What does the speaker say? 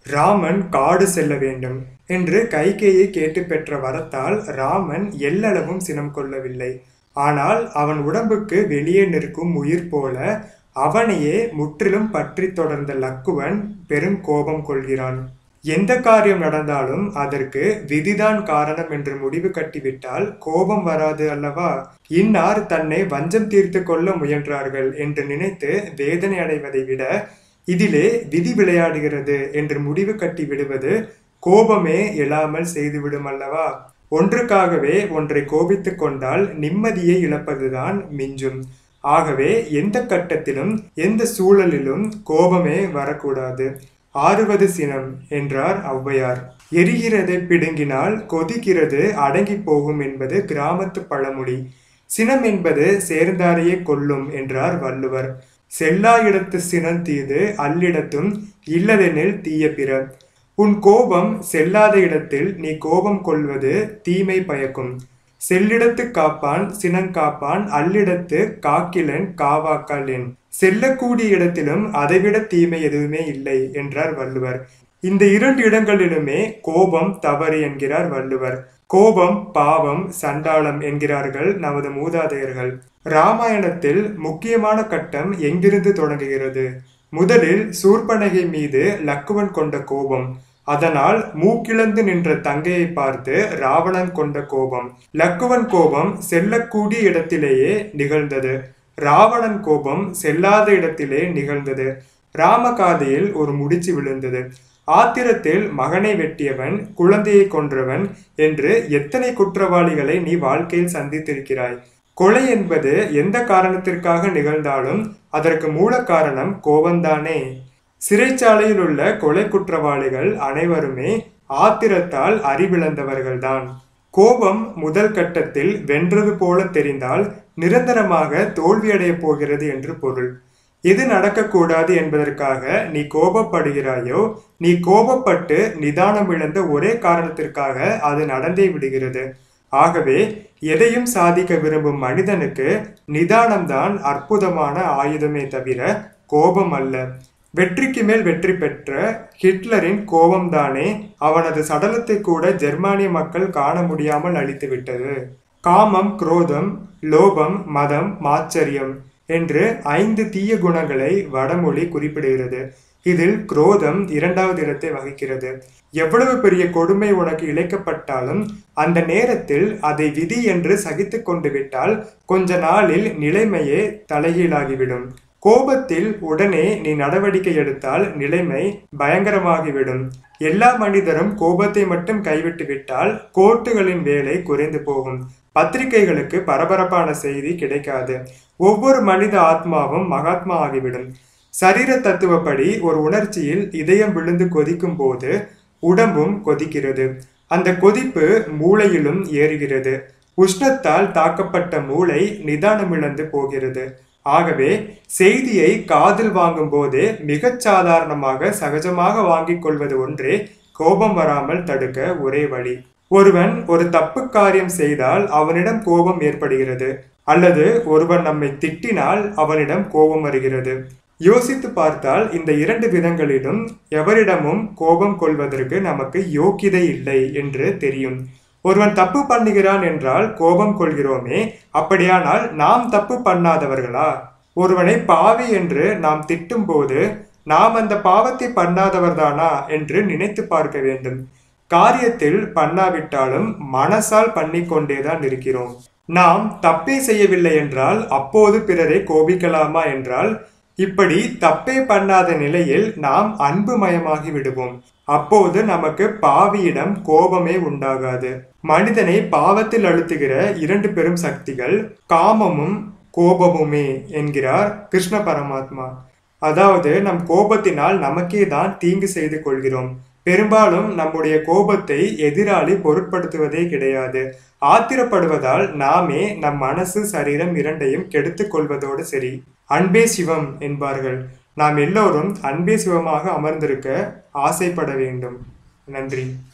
ராமன் காடு செல்ல வேண்டும் என்று கைகேயை கேட்டு பெற்ற வரத்தால் ராமன் எல்லளவும் சினம் கொள்ளவில்லை ஆனால் அவன் உடம்புக்கு வெளியே நிற்கும் உயிர் போல அவனையே முற்றிலும் பற்றி தொடர்ந்த லக்குவன் பெரும் கோபம் கொள்கிறான் எந்த காரியம் நடந்தாலும் அதற்கு விதிதான் காரணம் என்று முடிவு கட்டிவிட்டால் கோபம் வராது அல்லவா இன்னார் தன்னை வஞ்சம் தீர்த்து கொள்ள முயன்றார்கள் என்று நினைத்து வேதனை அடைவதை விட இதிலே விதி விளையாடுகிறது என்று முடிவு கட்டி விடுவது கோபமே எழாமல் செய்துவிடும் அல்லவா ஒன்றுக்காகவே ஒன்றை கோபித்துக் கொண்டால் நிம்மதியை இழப்பதுதான் மிஞ்சும் ஆகவே எந்த கட்டத்திலும் எந்த சூழலிலும் கோபமே வரக்கூடாது ஆறுவது சினம் என்றார் ஔவையார் எரிகிறதை பிடுங்கினால் கொதிக்கிறது அடங்கி போகும் என்பது கிராமத்து பழமொழி சினம் என்பது சேர்ந்தாரையே கொல்லும் என்றார் வள்ளுவர் செல்லா இடத்து சினம் தீது அல்லிடத்தும் இல்லதெனில் தீய பிற உன் கோபம் செல்லாத இடத்தில் நீ கோபம் கொள்வது தீமை பயக்கும் செல்லிடத்து காப்பான் சினங்காப்பான் அல்லிடத்து காக்கிலன் காவாக்காலென் செல்லக்கூடிய இடத்திலும் அதைவிட தீமை எதுவுமே இல்லை என்றார் வள்ளுவர் இந்த இரண்டு இடங்களிலுமே கோபம் தவறு என்கிறார் வள்ளுவர் கோபம் பாவம் சண்டாளம் என்கிறார்கள் நமது மூதாதையர்கள் ராமாயணத்தில் முக்கியமான கட்டம் எங்கிருந்து தொடங்குகிறது முதலில் சூர்பனகை மீது லக்குவன் கொண்ட கோபம் அதனால் மூக்கிழந்து நின்ற தங்கையை பார்த்து ராவணன் கொண்ட கோபம் லக்குவன் கோபம் செல்லக்கூடிய இடத்திலேயே நிகழ்ந்தது ராவணன் கோபம் செல்லாத இடத்திலே நிகழ்ந்தது ராமகாதையில் ஒரு முடிச்சு விழுந்தது ஆத்திரத்தில் மகனை வெட்டியவன் குழந்தையை கொன்றவன் என்று எத்தனை குற்றவாளிகளை நீ வாழ்க்கையில் சந்தித்திருக்கிறாய் கொலை என்பது எந்த காரணத்திற்காக நிகழ்ந்தாலும் அதற்கு மூல காரணம் கோபந்தானே சிறைச்சாலையில் உள்ள கொலை குற்றவாளிகள் அனைவருமே ஆத்திரத்தால் அறிவிழந்தவர்கள்தான் கோபம் முதல் கட்டத்தில் வென்றது போல தெரிந்தால் நிரந்தரமாக தோல்வியடைய போகிறது என்று பொருள் எது நடக்கக்கூடாது என்பதற்காக நீ கோபப்படுகிறாயோ நீ கோபப்பட்டு நிதானம் இழந்த ஒரே காரணத்திற்காக அது நடந்தே விடுகிறது ஆகவே எதையும் சாதிக்க விரும்பும் மனிதனுக்கு நிதானம்தான் அற்புதமான ஆயுதமே தவிர கோபம் அல்ல வெற்றிக்கு மேல் வெற்றி பெற்ற ஹிட்லரின் கோபம்தானே அவனது சடலத்தை கூட ஜெர்மானிய மக்கள் காண முடியாமல் அழித்துவிட்டது காமம் குரோதம் லோபம் மதம் மாச்சரியம் என்று ஐந்து தீய குணங்களை வடமொழி குறிப்பிடுகிறது இதில் குரோதம் இரண்டாவது இடத்தை வகிக்கிறது எவ்வளவு பெரிய கொடுமை உனக்கு இழைக்கப்பட்டாலும் அந்த நேரத்தில் அதை விதி என்று சகித்து கொண்டு விட்டால் கொஞ்ச நாளில் நிலைமையே தலைகீழாகிவிடும் கோபத்தில் உடனே நீ நடவடிக்கை எடுத்தால் நிலைமை பயங்கரமாகிவிடும் எல்லா மனிதரும் கோபத்தை மட்டும் கைவிட்டு விட்டால் கோர்ட்டுகளின் வேலை குறைந்து போகும் பத்திரிகைகளுக்கு பரபரப்பான செய்தி கிடைக்காது ஒவ்வொரு மனித ஆத்மாவும் மகாத்மா ஆகிவிடும் சரீர தத்துவப்படி ஒரு உணர்ச்சியில் இதயம் விழுந்து கொதிக்கும் போது உடம்பும் கொதிக்கிறது அந்த கொதிப்பு மூளையிலும் ஏறுகிறது உஷ்ணத்தால் தாக்கப்பட்ட மூளை நிதானமிழந்து போகிறது ஆகவே செய்தியை காதில் வாங்கும் போதே மிகச் சாதாரணமாக சகஜமாக வாங்கிக் கொள்வது ஒன்றே கோபம் வராமல் தடுக்க ஒரே வழி ஒருவன் ஒரு தப்பு காரியம் செய்தால் அவனிடம் கோபம் ஏற்படுகிறது அல்லது ஒருவன் நம்மை திட்டினால் அவனிடம் கோபம் வருகிறது யோசித்து பார்த்தால் இந்த இரண்டு விதங்களிலும் எவரிடமும் கோபம் கொள்வதற்கு நமக்கு யோக்கியதை இல்லை என்று தெரியும் ஒருவன் தப்பு பண்ணுகிறான் என்றால் கோபம் கொள்கிறோமே அப்படியானால் நாம் தப்பு பண்ணாதவர்களா ஒருவனை பாவி என்று நாம் திட்டும் போது நாம் அந்த பாவத்தை பண்ணாதவர்தானா என்று நினைத்து பார்க்க வேண்டும் காரியத்தில் பண்ணாவிட்டாலும் மனசால் பண்ணிக்கொண்டேதான் இருக்கிறோம் நாம் தப்பே செய்யவில்லை என்றால் அப்போது பிறரை கோபிக்கலாமா என்றால் இப்படி தப்பே பண்ணாத நிலையில் நாம் அன்பு மயமாகி விடுவோம் அப்போது நமக்கு பாவியிடம் கோபமே உண்டாகாது மனிதனை பாவத்தில் அழுத்துகிற இரண்டு பெரும் சக்திகள் காமமும் கோபமுமே என்கிறார் கிருஷ்ண பரமாத்மா அதாவது நம் கோபத்தினால் நமக்கே தான் தீங்கு செய்து கொள்கிறோம் பெரும்பாலும் நம்முடைய கோபத்தை எதிராளி பொருட்படுத்துவதே கிடையாது ஆத்திரப்படுவதால் நாமே நம் மனசு சரீரம் இரண்டையும் கெடுத்துக் கொள்வதோடு சரி அன்பே சிவம் என்பார்கள் நாம் எல்லோரும் அன்பே சிவமாக அமர்ந்திருக்க ஆசைப்பட வேண்டும் நன்றி